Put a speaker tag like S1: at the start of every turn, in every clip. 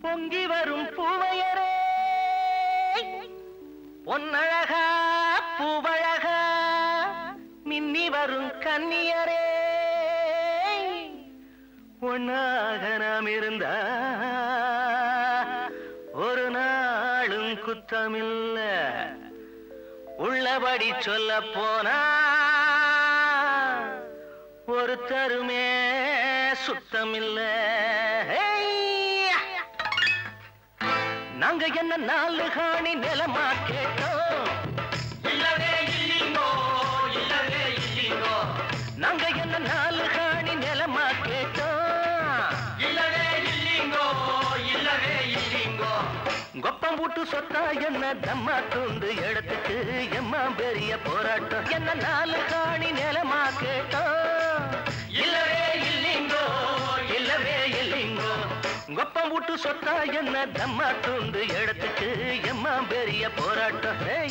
S1: பொங்கி வரும் பூவையரே பொன்னழகா பூவழகா மின்னி வரும் கன்னியரே ஒன்னாக நாம் இருந்தா ஒரு நாளும் குத்தமில்ல உள்ளபடி சொல்ல போனா ஒரு தருமே சுத்தமில்ல நாங்க என்ன நாலு காணி நிலமா கேட்டோம் இல்லவே இல்லீங்கோ இல்லவே இல்லீங்கோ நாங்க என்ன நாலு காணி நிலமா கேட்டோம் இல்லவே இல்லீங்கோ இல்லவே இல்லீங்கோ கொப்பம் போட்டு சொத்தா என்ன தம்மா துண்டு இடத்துக்கு எம்மா பெரிய போராட்டம் என்ன நாலு காணி நிலமா கேட்டோம் இல்லவே இல்லீங்கோ இல்லவே இல்லீங்கோ கொப்பம் போட்டு சொத்தா என்ன தம்மா துண்டு இடத்துக்கு எம்மா பெரிய போராட்டம் ஏய்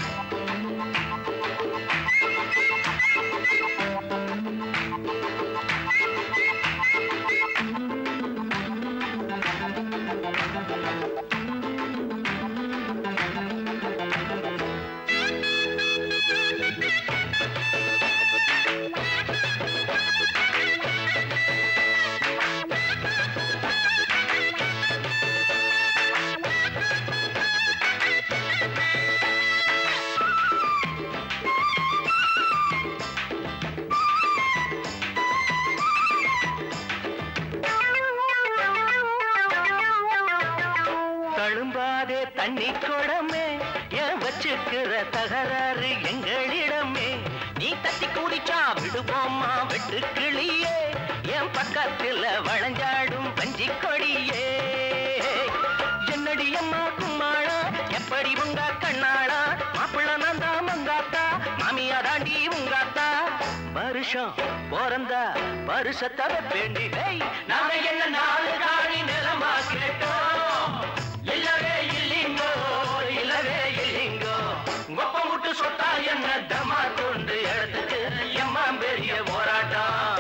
S1: தழும்பாதே தண்ணி குடமே ஏன் வச்சுக்கிற தகராறு எங்களிடமே நீ தட்டி குடிச்சா விடுவோமா வெட்டு கிளியே என் பக்கத்துல வளைஞ்சாடும் பஞ்சி கொடியே என்னடி அம்மா கும்மாளா எப்படி உங்க கண்ணாளா மாப்பிள்ள நந்தா மங்காத்தா மாமியா தாண்டி உங்காத்தா வருஷம் பிறந்தா வருஷத்தை வேண்டி ஹேய், நாங்க என்ன நாலு காணி நிலமா கேட்டோம் இல்லவே இல்லீங்கோ இல்லவே இல்லீங்கோ கொப்ப முட்டு சொத்தா என்ன தமா கொண்டு இடத்துக்கு எம்மா பெரிய போராட்டம்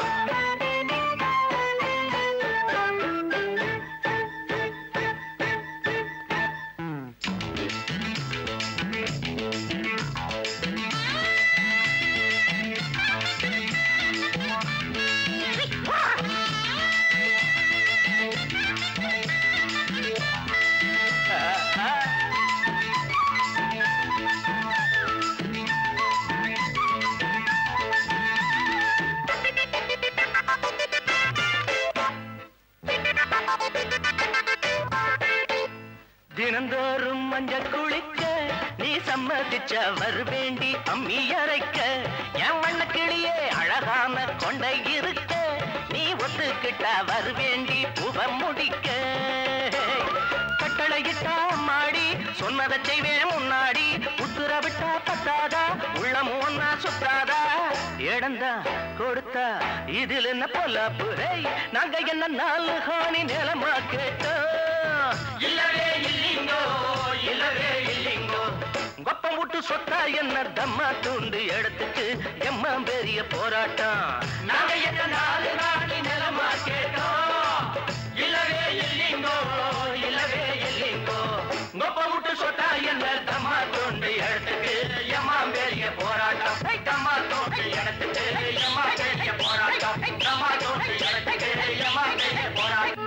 S1: தினந்தோறும் மஞ்ச குளிக்க நீ சம்மதிச்ச வருவேண்டி அம்மி அரைக்க என் வண்ண கிளியே அழகான கொண்டை இருக்க நீ ஒத்துக்கிட்டா வருவேண்டி புக முடிக்க கட்டளையிட்டா மாடி சொன்னதை செய்வேன் முன்னாடி உத்தரவிட்டா பத்தாதா உள்ளமும் ஒன்னா சுத்தாதா இடந்தா கொடுத்தா இதில் என்ன பொல்லாப்பு ஹேய், நாங்க என்ன நாலு காணி நிலமா கேட்டோம் இல்லவே இல்லீங்கோ இல்லவே இல்லீங்கோ கொப்பம் விட்டு சொத்தா என்ன தம்மா துண்டு இடத்துக்கு எம்மா பெரிய போராட்டம் நாங்க என்ன நாலு நாடி நிலமா கேட்டோம் இல்லவே இல்லீங்கோ இல்லவே இல்லீங்கோ கொப்பம் விட்டு சொத்தா என்ன தம்மா துண்டு இடத்துக்கு எம்மா பெரிய போராட்டம் ஏய், தம்மா தோண்டு இடத்துக்கு எம்மா பெரிய போராட்டம் தம்மா தோண்டு இடத்துக்கு எம்மா பெரிய போராட்டம்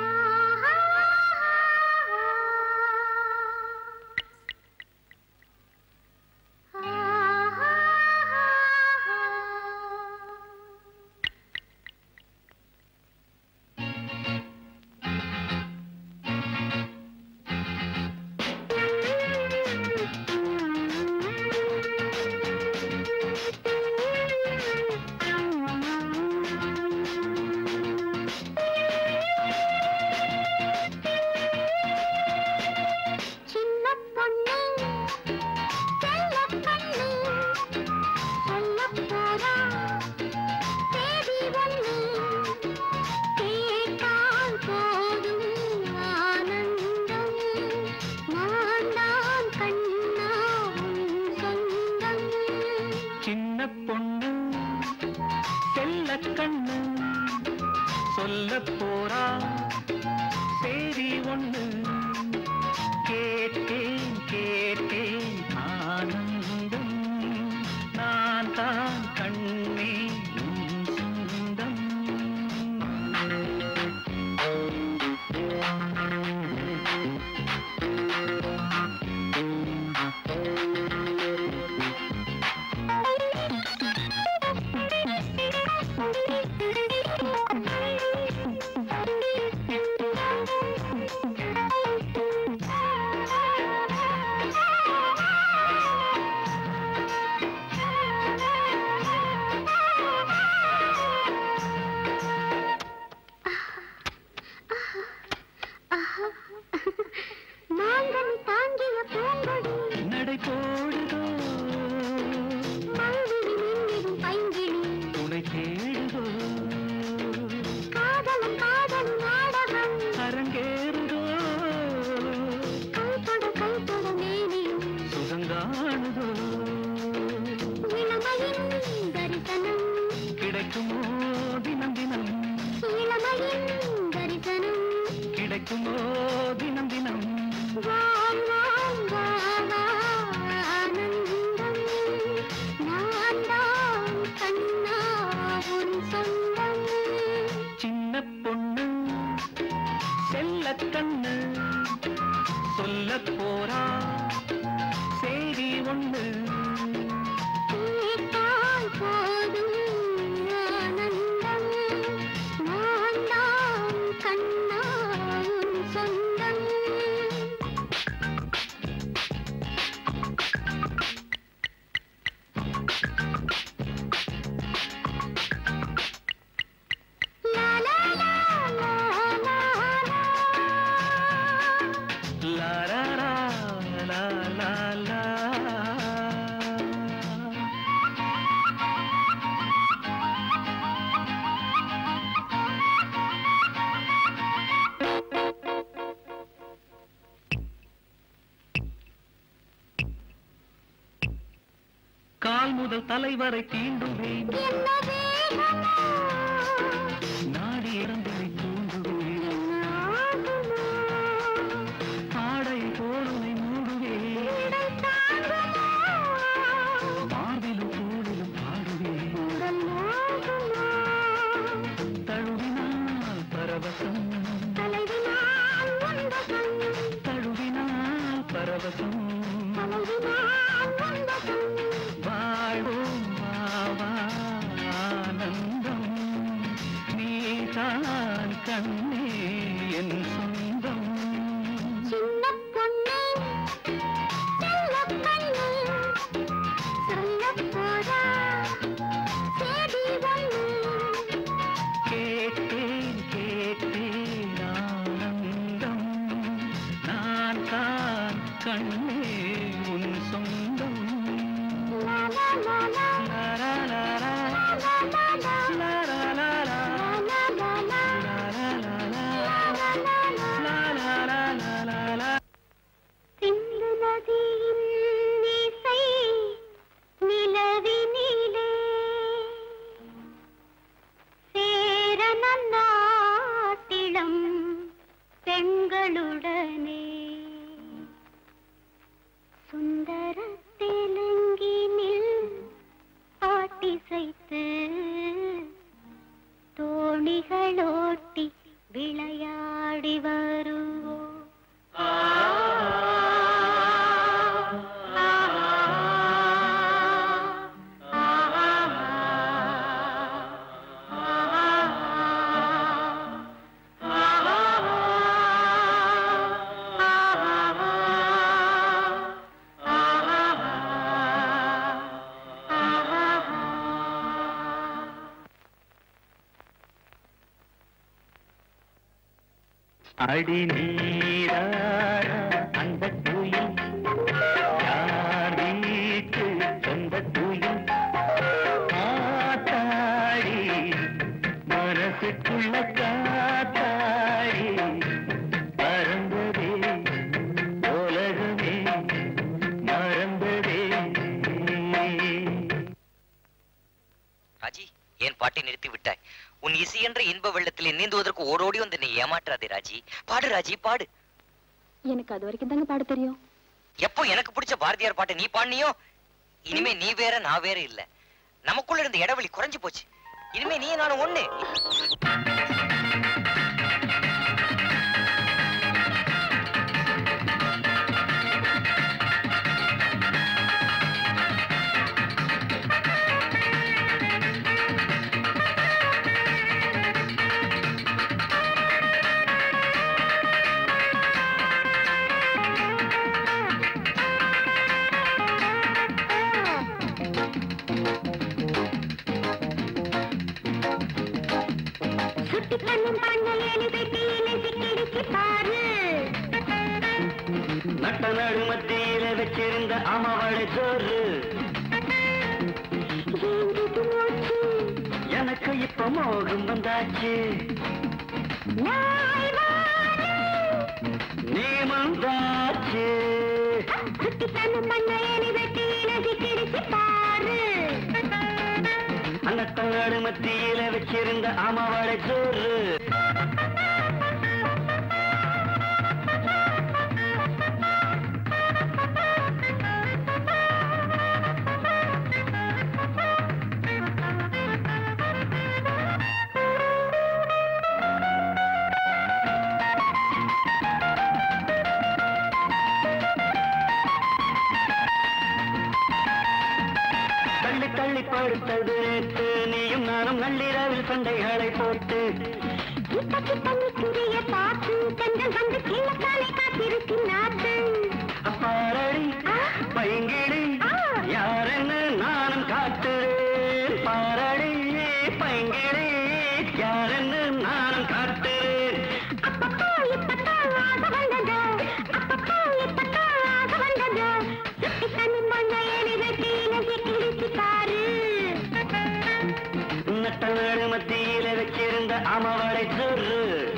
S2: சின்ன பொண்ணு செல்ல கண்ணு சொல்ல போறா தேதி ஒண்ணு கேட்டால் போதும் ஆனந்தம் மாண்டான் கண்ணா உன் சொந்தம்
S1: சின்ன பொண்ணு செல்ல கண்ணு சொல்ல போறா சேரி ஒண்ணு தினம் தினம்
S2: வாம் வாம் வா வா ஆனந்தம் நான் தான் கண்ணா உன் சொந்தம்
S1: சின்ன பொண்ணு செல்ல கண்ணு சொல்ல போறா செய்தி ஒண்ணு
S2: கேட்டால் போதும் ஆனந்தம் நான் தான் கண்ணா உன் சொந்தம் லா லா லா லா லா லா
S1: லா லா லா லா லா லா கால் முதல் தலைவரை தீண்டுவேன்
S2: என்ன வேகமோ
S1: நாடி இறந்ததை தூண்டுவேன்
S2: என்ன ஆகுமோ
S1: ஆடை போடுமை மூடுவேன்
S2: இடை தாங்குமோ
S1: மார்பிலும் தோளிலும் பாடுவேன்
S2: உடல் மோகுமோ
S1: தழுவினால் பரவசம்
S2: தலைவினால் உந்தகம்
S1: தழுவினால் பரவசம்
S2: தலைவினால் உந்தகம்
S1: வாழ்வோம் வாவா ஆனந்தம் நீதான் கண்ணே என் சொந்தம்
S2: சின்ன பொண்ணு செல்ல கண்ணு சொல்லப் போறா சேதி ஒண்ணு
S1: கேட்டேன் கேட்டேன் ஆனந்தம் நான் தான் கண்ணே உன் சொந்தம்
S2: லா லா லா லா
S1: லா லா லா லா
S2: லா லா லா
S1: லா லா லா லா
S2: லா லா லா லா சிந்து நதியின் இசை நிலவினிலே சேர நன்னாட்டிளம் பெண்களுடனே சுந்தர தெலுங்கினில் பாட்டிசைத்து தோணிகளோட்டி விளையாடி வருவோம்
S1: அடி நீராட அந்த குயில் யார் வீட்டு சொந்த குயில் ஆத்தாடி மனசுக்குள்ள காத்தாடி பறந்ததே உலகமே மறந்ததே
S3: ராஜி ஏன் பாட்டை நிறுத்தி விட்டாய் உன் இசை என்ற இன்ப வெள்ளத்தில் நீந்துவதற்கு ஓடோடி வந்து நீ ஏமாற்றாதே ராஜி பாடு ராஜி பாடு
S2: எனக்கு அது வரைக்கும் தாங்க பாட தெரியும்
S3: எப்போ எனக்கு பிடிச்ச பாரதியார் பாட்டை நீ பாடினியோ இனிமே நீ வேற நான் வேற இல்ல நமக்குள்ள இருந்த இடைவெளி குறைஞ்சு போச்சு இனிமே நீ நானும் ஒண்ணு
S2: சுட்டி பண்ணும் பண்ணையலி வெட்டியில சிக்கிடிச்சு பாரு
S1: நட்ட நடு மத்தியில வச்சிருந்த அமவளை சோறு
S2: ஏங்கிட்டு மூச்சு
S1: எனக்கு இப்ப மோகம் வந்தாச்சு
S2: நாய் வாரு.
S1: நீ வந்தாச்சு
S2: சுட்டி பண்ணும் பண்ணையலி வெட்டியில சிக்கிடிச்சு பாரு
S1: அன்னட்ட நடு மத்தியில வச்சிருந்த அமவளை சோறு படுத்தது நேத்து நீயும் நானும் நள்ளிரவில் சண்டைகளை போட்டு
S2: கிட்ட கிட்ட நிற்கிறிய பார்த்து கண்கள் வந்து கிழக்காலை காத்திருக்கு நாட்டு
S1: பாரடி பைங்கிடி யாரென்னு நானும் காட்டுறேன் பாரடி பைங்கிடி யாரென்னு நானும் காட்டுறேன்
S2: அப்பப்போ இப்பப்போ ஆக வந்தது அப்பப்போ இப்பப்போ ஆக வந்தது சுட்டி தண்ணி மண்ணை எலி வெட்டி இலகி கிழிச்சு பாரு
S1: நட்ட நாடு மத்தியில வச்சிருந்த அமவடை சோறு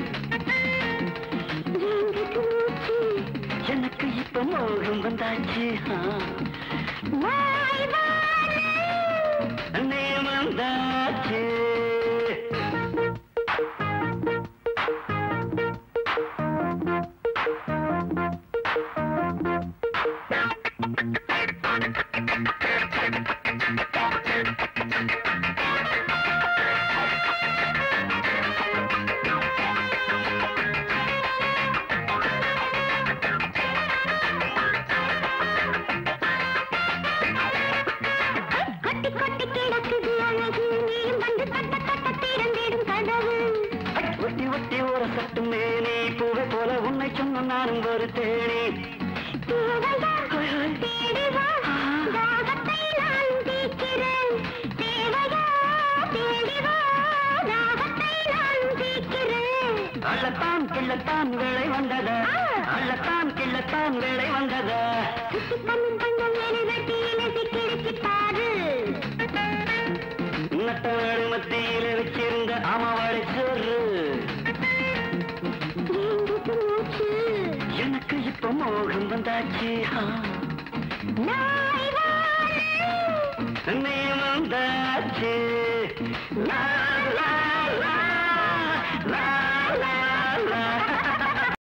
S2: எங்குக்கு மூச்சு
S1: எனக்கு இப்ப மோகம் வந்தாச்சு ஆ.
S2: வாய் வாரு
S1: நீ வந்தாச்சு
S2: கொட்டி கொட்டி கிடக்குது அழகு நீயும் வந்து தட்ட தட்ட திறந்திடும் கதவு
S1: ஒட்டி ஒட்டி ஒரு சட்டு மேனி பூவை போல உன்னை சொன்ன நானும் ஒரு தேனி
S2: தேவையா தேடி வா தாகத்தை நான் தீக்கிறேன் தேவையா தேடி வா தாகத்தை நான் தீக்கிறேன்
S1: அள்ளத்தான் கிள்ளத்தான் வேலை வந்ததா அள்ளத்தான் கிள்ளத்தான் வேலை வந்ததா
S2: சுத்தி தண்ணி பண்ண எலி வெட்டி இலசி கிழிச்சு பாரு
S1: நட்ட நாடு மத்தியில வச்சிருந்த அமவடை சோறு
S2: எங்குக்கு மூச்சு
S1: எனக்கு இப்ப மோகம் வந்தாச்சு ஆ.
S2: நாய் வாரு
S1: நீ வந்தாச்சு நான்